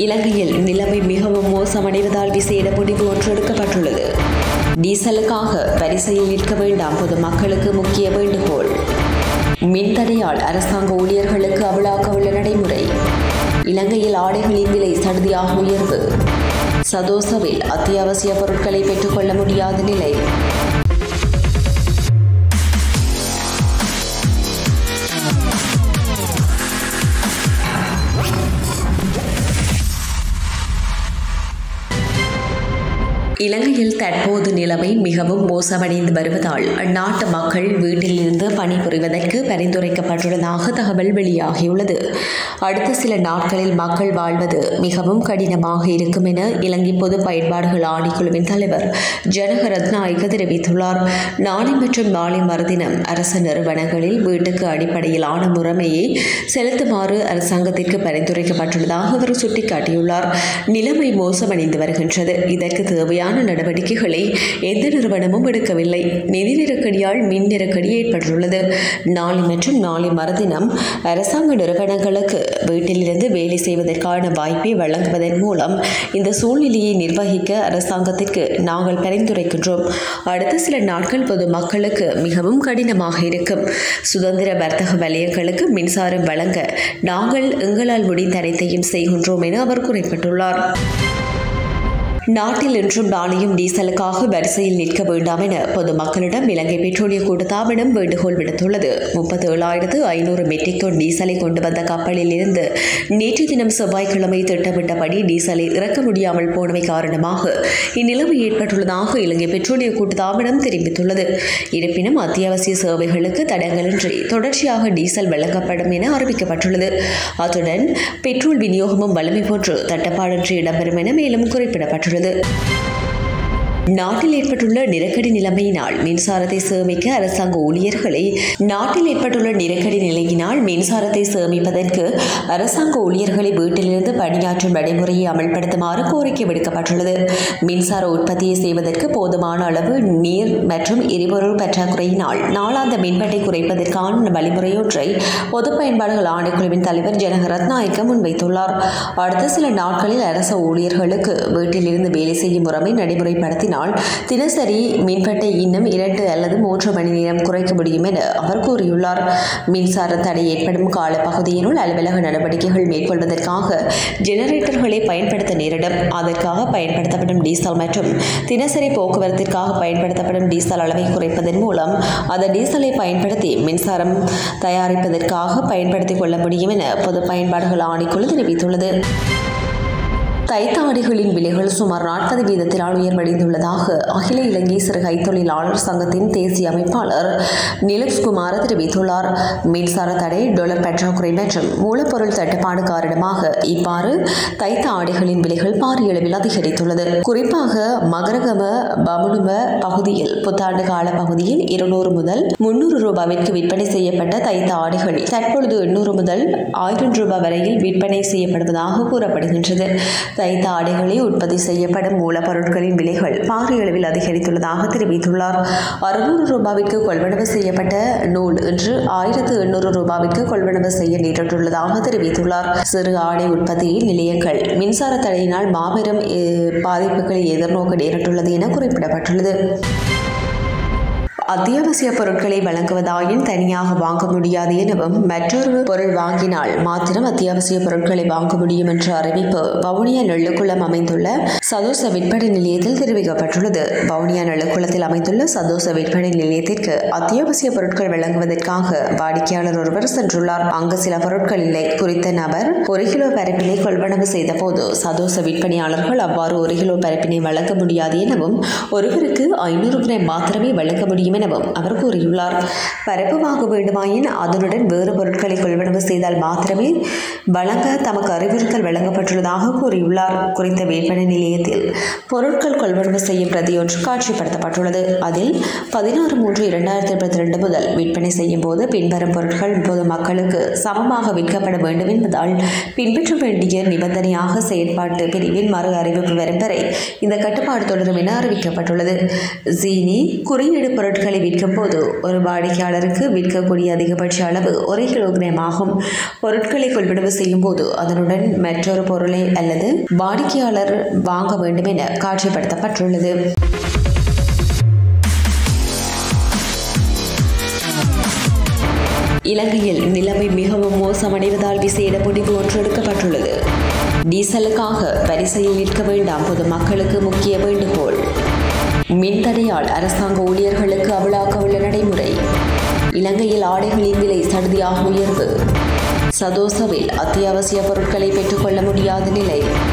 இலங்கையில் நிலைமை மிகவும் மோசமடைவதால் விசேட முடிவு ஒன்று எடுக்கப்பட்டுள்ளது டீசலுக்காக வரிசையில் நிற்க வேண்டாம் பொதுமக்களுக்கு முக்கிய வேண்டுகோள் மின்தடையால் அரசாங்க ஊழியர்களுக்கு அமலாக்க உள்ள நடைமுறை இலங்கையில் ஆடைகளின் விலை சடுதியாக உயர்வு சதோசவில் அத்தியாவசிய பொருட்களை பெற்றுக்கொள்ள முடியாத நிலை இலங்கையில் தற்போது நிலைமை மிகவும் மோசமடைந்து வருவதால் அந்நாட்டு மக்கள் வீட்டிலிருந்து பணிபுரிவதற்கு பரிந்துரைக்கப்பட்டுள்ளதாக தகவல் வெளியாகியுள்ளது அடுத்த சில நாட்களில் மக்கள் வாழ்வது மிகவும் கடினமாக இருக்கும் என இலங்கை பொது பயன்பாடுகள் ஆணைக்குழுவின் தலைவர் ஜனக ரத்நாயக்க தெரிவித்துள்ளார் நாளை மற்றும் நாளை மறுதினம் அரசு நிறுவனங்களில் வீட்டுக்கு அடிப்படையிலான முறைமையை செலுத்துமாறு அரசாங்கத்திற்கு பரிந்துரைக்கப்பட்டுள்ளதாக அவர் சுட்டிக்காட்டியுள்ளார் நிலைமை மோசமடைந்து வருகின்றது இதற்கு தேவையான தேவையான நடவடிக்கைகளை எந்த நிறுவனமும் எடுக்கவில்லை நிதி நெருக்கடியால் மின் நெருக்கடி ஏற்பட்டுள்ளது நாளை மற்றும் நாளை மறுதினம் அரசாங்க நிறுவனங்களுக்கு வீட்டிலிருந்து வேலை செய்வதற்கான வாய்ப்பை வழங்குவதன் மூலம் இந்த சூழ்நிலையை நிர்வகிக்க அரசாங்கத்திற்கு நாங்கள் பரிந்துரைக்கின்றோம் அடுத்த சில நாட்கள் பொதுமக்களுக்கு மிகவும் கடினமாக இருக்கும் சுதந்திர வர்த்தக வலயங்களுக்கு மின்சாரம் வழங்க நாங்கள் எங்களால் முடிந்த அனைத்தையும் செய்கின்றோம் என அவர் குறிப்பிட்டுள்ளார் நாட்டில் இன்றும் நாளையும் டீசலுக்காக வரிசையில் நிற்க வேண்டாம் என பொதுமக்களிடம் இலங்கை பெட்ரோலிய கூட்டத்தாபனம் வேண்டுகோள் விடுத்துள்ளது முப்பத்தி ஏழாயிரத்து ஐநூறு மெட்ரிக் டன் டீசலை கொண்டு வந்த கப்பலில் இருந்து நேற்று தினம் செவ்வாய்க்கிழமை திட்டமிட்டபடி டீசலை இறக்க முடியாமல் போனவை காரணமாக இந்நிலைமை ஏற்பட்டுள்ளதாக இலங்கை பெட்ரோலிய கூட்டத்தாபனம் தெரிவித்துள்ளது இருப்பினும் அத்தியாவசிய சேவைகளுக்கு தடங்களின்றி தொடர்ச்சியாக டீசல் வழங்கப்படும் என அறிவிக்கப்பட்டுள்ளது அத்துடன் பெட்ரோல் விநியோகமும் வலிமை போன்று தட்டப்பாடின்றி இடம்பெறும் என மேலும் குறிப்பிடப்பட்டுள்ளது உள்ளது நாட்டில் ஏற்பட்டுள்ள நெருக்கடி நிலைமையினால் மின்சாரத்தை சேமிக்க அரசாங்க ஊழியர்களை நாட்டில் ஏற்பட்டுள்ள நெருக்கடி நிலையினால் மின்சாரத்தை சேமிப்பதற்கு அரசாங்க ஊழியர்களை வீட்டிலிருந்து பணியாற்றும் நடைமுறையை அமல்படுத்துமாறு கோரிக்கை விடுக்கப்பட்டுள்ளது மின்சார உற்பத்தியை செய்வதற்கு போதுமான அளவு நீர் மற்றும் எரிபொருள் பற்றாக்குறையினால் நாளாந்த மின்வெட்டை குறைப்பதற்கான வழிமுறையொன்றை பொது பயன்பாடுகள் ஆணைக்குழுவின் தலைவர் ஜனக ரத்நாயக்க முன்வைத்துள்ளார் அடுத்த சில நாட்களில் அரசு ஊழியர்களுக்கு வீட்டிலிருந்து வேலை செய்யும் முறைமை நடைமுறைப்படுத்தினால் தினசரி மின்வெட்டை இன்னும் இரண்டு அல்லது மூன்று மணி நேரம் குறைக்க முடியும் என அவர் கூறியுள்ளார் மின்சார தடை ஏற்படும் காலப்பகுதியினுள் அலுவலக நடவடிக்கைகள் மேற்கொள்வதற்காக ஜெனரேட்டர்களை பயன்படுத்த நேரிடும் அதற்காக பயன்படுத்தப்படும் டீசல் மற்றும் தினசரி போக்குவரத்திற்காக பயன்படுத்தப்படும் டீசல் அளவை குறைப்பதன் மூலம் அந்த டீசலை பயன்படுத்தி மின்சாரம் தயாரிப்பதற்காக பயன்படுத்திக் கொள்ள முடியும் என பொது பயன்பாடுகள் ஆணைக்குழு தெரிவித்துள்ளது கைத்தாடிகளின் விலைகள் சுமார் நாற்பது வீதத்தினால் உயர்வடைந்துள்ளதாக அகில இலங்கை சிறு கைத்தொழிலாளர் சங்கத்தின் தேசிய அமைப்பாளர் நிலக்ஸ் குமார் தெரிவித்துள்ளார் மின்சார தடை டொலர் பற்றாக்குறை மற்றும் மூலப்பொருள் தட்டுப்பாடு காரணமாக இவ்வாறு தைத்த ஆடைகளின் விலைகள் பாரிய அளவில் அதிகரித்துள்ளது குறிப்பாக மகரகம பமுனும பகுதியில் புத்தாண்டு கால பகுதியில் இருநூறு முதல் முன்னூறு ரூபாவிற்கு விற்பனை செய்யப்பட்ட தைத்த ஆடைகள் தற்பொழுது எண்ணூறு முதல் ஆயிரம் ரூபாய் வரையில் விற்பனை செய்யப்படுவதாக கூறப்படுகின்றது தைத்த ஆடைகளை உற்பத்தி செய்யப்படும் மூலப்பொருட்களின் விலைகள் பாரிய அளவில் அதிகரித்துள்ளதாக தெரிவித்துள்ளார் அறுநூறு ரூபாவிற்கு கொள்வனவு செய்யப்பட்ட நூல் இன்று ஆயிரத்து எண்ணூறு ரூபாவிற்கு கொள்வனவு செய்ய நேரிட்டுள்ளதாக தெரிவித்துள்ளார் சிறு ஆடை உற்பத்தி நிலையங்கள் மின்சார தடையினால் மாபெரும் அஹ், பாதிப்புகளை எதிர்நோக்க நேரிட்டுள்ளது என குறிப்பிடப்பட்டுள்ளது அத்தியாவசிய பொருட்களை வழங்குவதாயின் தனியாக வாங்க முடியாது எனவும் மற்றொரு பொருள் வாங்கினால் மாத்திரம் அத்தியாவசிய பொருட்களை வாங்க முடியும் என்ற அறிவிப்பு வவுனியா நெல்லுக்குளம் அமைந்துள்ள சதோச விற்பனை நிலையத்தில் தெரிவிக்கப்பட்டுள்ளது வவுனியா நெல்லுக்குளத்தில் அமைந்துள்ள சதோச விற்பனை நிலையத்திற்கு அத்தியாவசிய பொருட்கள் வழங்குவதற்காக வாடிக்கையாளர் ஒருவர் சென்றுள்ளார் அங்கு சில பொருட்கள் இல்லை குறித்த நபர் ஒரு கிலோ பரப்பினை கொள்வனவு செய்த போது சதோச விற்பனையாளர்கள் அவ்வாறு ஒரு கிலோ பரப்பினை வழங்க முடியாது எனவும் ஒருவருக்கு ஐநூறு கிராம் மாத்திரமே வழங்க முடியும் எனவும் அவர் கூறியுள்ளார் பரப்பு வாங்க வேண்டுமாயின் அதனுடன் வேறு பொருட்களை கொள்வனவு செய்தால் மாத்திரமே வழங்க தமக்கு அறிவுறுத்தல் வழங்கப்பட்டுள்ளதாக கூறியுள்ளார் குறித்த விற்பனை நிலையத்தில் பொருட்கள் கொள்வனவு செய்யும் பிரதியொன்று காட்சிப்படுத்தப்பட்டுள்ளது அதில் பதினாறு மூன்று இரண்டாயிரத்தி இருபத்தி ரெண்டு முதல் விற்பனை செய்யும் போது பின்வரும் பொருட்கள் பொது மக்களுக்கு சமமாக விற்கப்பட வேண்டும் என்பதால் பின்பற்ற வேண்டிய நிபந்தனையாக செயற்பாட்டு பிரிவின் மறு அறிவிப்பு வரும் வரை இந்த கட்டுப்பாடு தொடரும் என அறிவிக்கப்பட்டுள்ளது ஜீனி குறியீடு பொருட்கள் பொருட்களை விற்கும் போது ஒரு வாடிக்கையாளருக்கு விற்கக்கூடிய அதிகபட்ச அளவு ஒரு கிலோகிராம் ஆகும் பொருட்களை கொள்வனவு செய்யும் போது அதனுடன் மற்றொரு பொருளை அல்லது வாடிக்கையாளர் வாங்க வேண்டும் என காட்சிப்படுத்தப்பட்டுள்ளது இலங்கையில் நிலைமை மிகவும் மோசமடைவதால் விசேட முடிவு ஒன்று எடுக்கப்பட்டுள்ளது டீசலுக்காக வரிசையில் நிற்க வேண்டாம் பொதுமக்களுக்கு முக்கிய வேண்டுகோள் மின்தடையால் அரசாங்க ஊழியர்களுக்கு அமலாக்க உள்ள நடைமுறை இலங்கையில் ஆடைகளின் விலை சடுதியாக உயர்வு சதோசவில் அத்தியாவசிய பொருட்களை பெற்றுக்கொள்ள முடியாத நிலை